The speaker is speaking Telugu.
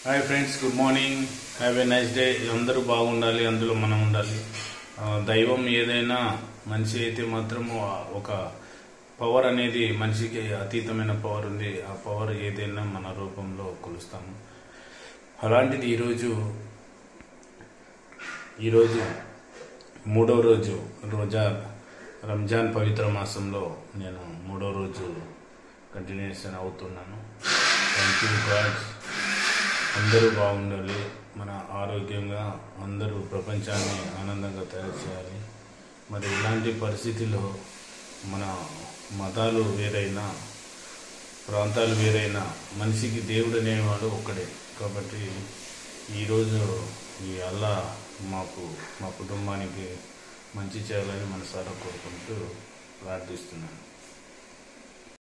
hi friends good morning have a nice day అందరూ బాగుండాలి అందులో మనం ఉండాలి ఆ, దైవం ఏదైనా మనిషి అయితే మాత్రము ఆ ఒక పవర్ అనేది మనిషికి అతీతమైన పవర్ ఉంది ఆ పవర్ ఏదైనా మన రూపంలో కొలుస్తాము అలాంటిది ఈరోజు ఈరోజు మూడో రోజు రోజా రంజాన్ పవిత్ర మాసంలో నేను మూడో రోజు కంటిన్యూషన్ అవుతున్నాను థ్యాంక్ యూ గాడ్ అందరూ బాగుండాలి మన ఆరోగ్యంగా అందరూ ప్రపంచాన్ని ఆనందంగా తయారు చేయాలి మరి ఇలాంటి పరిస్థితిలో మన మతాలు వేరైనా ప్రాంతాలు వేరైనా మనిషికి దేవుడు అనేవాడు ఒక్కడే కాబట్టి ఈరోజు ఈ అల్లా మాకు మా కుటుంబానికి మంచి చేయాలని మనసారా కోరుకుంటూ ప్రార్థిస్తున్నాను